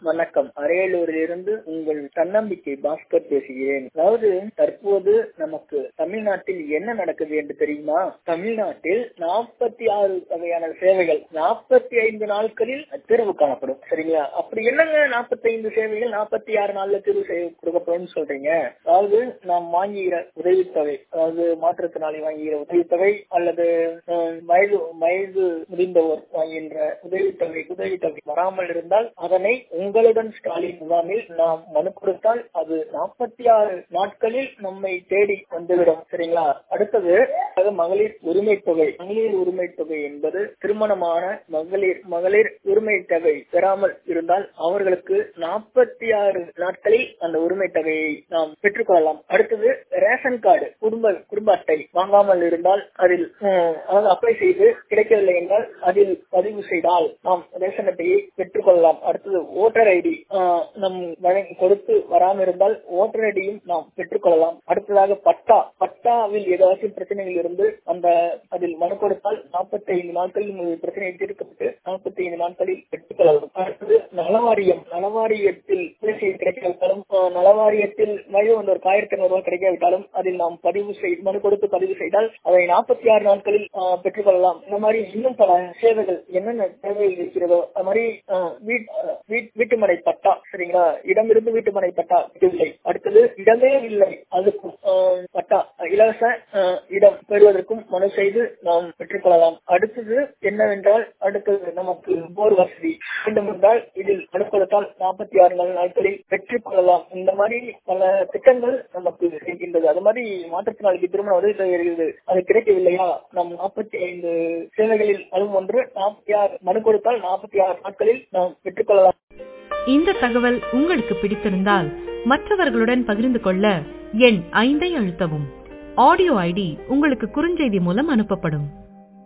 வணக்கம் அரியலூரிலிருந்து உங்கள் தன்னம்பிக்கை பாஸ்கர் பேசுகிறேன் அதாவது தற்போது நமக்கு தமிழ்நாட்டில் என்ன நடக்குது என்று தெரியுமா தமிழ்நாட்டில் நாற்பத்தி ஆறு வகையான சேவைகள் நாற்பத்தி ஐந்து நாட்களில் தீர்வு காணப்படும் சரிங்களா அப்படி என்னங்க நாற்பத்தி ஐந்து சேவைகள் நாற்பத்தி ஆறு நாள்ல தீர்வு செய்ய கொடுக்கப்படும் சொல்றீங்க அதாவது நாம் வாங்குகிற உதவித்தொகை அதாவது மாற்றுத்திறனாளி வாங்குகிற உதவித்தொகை அல்லது அஹ், வயது வயது முடிந்தவர் வாங்குகின்ற உதவித்தொகை உதவித்தொகை வராமல் இருந்தால் அதனை உங்களுடன் ஸ்டாலின் முகாமில் நாம் மனு கொடுத்தால் அது நாற்பத்தி ஆறு நாட்களில் நம்மை தேடி வந்துவிடும் சரிங்களா அடுத்தது அது மகளிர் உரிமை தொகை மகளிர் உரிமை தொகை என்பது திருமணமான மகளிர் மகளிர் உரிமை தொகை பெறாமல் இருந்தால் அவர்களுக்கு நாற்பத்தி ஆறு நாட்களில் அந்த உரிமை தொகையை நாம் பெற்றுக்கொள்ளலாம் அடுத்தது ரேஷன் கார்டு குடும்ப குடும்ப அட்டை வாங்காமல் இருந்தால் அதில் ஹம், அதாவது அப்ளை செய்து கிடைக்கவில்லை என்றால் அதில் பதிவு செய்தால் நாம் ரேஷன் அட்டையை பெற்றுக்கொள்ளலாம் அடுத்தது ஓட்டர் ஐடி நம் வழங்கி கொடுத்து வராமல் இருந்தால் ஓட்டர் ஐடியும் நாம் பெற்றுக்கொள்ளலாம் அடுத்ததாக பட்டா பட்டாவில் ஏதாச்சும் பிரச்சனைகள் இருந்து அந்த அதில் மனு கொடுத்தால் நாற்பத்தி ஐந்து நாட்களில் உங்கள் பிரச்சனை தீர்க்கப்பட்டு நாற்பத்தி ஐந்து நாட்களில் பெற்றுக்கொள்ளலாம் அடுத்தது நலவாரியம் நலவாரியத்தில் பேசி கிடைக்காவிட்டாலும் அஹ், நலவாரியத்தில் வயது வந்து ஒரு ஆயிரத்தி ஐநூறு ரூபாய் கிடைக்காவிட்டாலும் அதில் நாம் பதிவு செய் மனு கொடுத்து பதிவு செய்தால் அதை நாற்பத்தி ஆறு நாட்களில் அஹ், பெற்றுக்கொள்ளலாம் இந்த மாதிரி இன்னும் பல சேவைகள் என்னென்ன தேவைகள் இருக்கிறதோ அது மாதிரி அஹ், வீட்- அஹ், வீட்- வீட்டுமனை பட்டா சரிங்களா இடமிருந்து வீட்டுமனை பட்டா இல்லை அடுத்தது இடமே இல்லை அதுக்கும் அஹ், பட்டா இலவச அஹ், இடம் பெறுவதற்கும் மனு செய்து நாம் பெற்றுக்கொள்ளலாம் அடுத்தது என்னவென்றால் அடுத்தது நமக்கு போர் வசதி வேண்டும் என்றால் இதில் மனு கொடுத்தால் நாற்பத்தி ஆறு நாள் நாட்களில் பெற்றுக்கொள்ளலாம் இந்த மாதிரி பல திட்டங்கள் நமக்கு இருக்கின்றது அது மாதிரி மாற்றுத்திறனாளிக்கு திருமண உதவி தொகை இருக்கிறது அது கிடைக்கவில்லையா நாம் நாற்பத்தி ஐந்து சேவைகளில் அதுவும் ஒன்று நாற்பத்தி ஆறு மனு கொடுத்தால் நாற்பத்தி ஆறு நாட்களில் நாம் பெற்றுக்கொள்ளலாம் இந்த தகவல் உங்களுக்கு பிடித்திருந்தால் மற்றவர்களுடன் பகிர்ந்து கொள்ள எண் ஐந்தை அழுத்தவும் ஆடியோ ஐடி உங்களுக்கு குறுஞ்செய்தி மூலம் அனுப்பப்படும்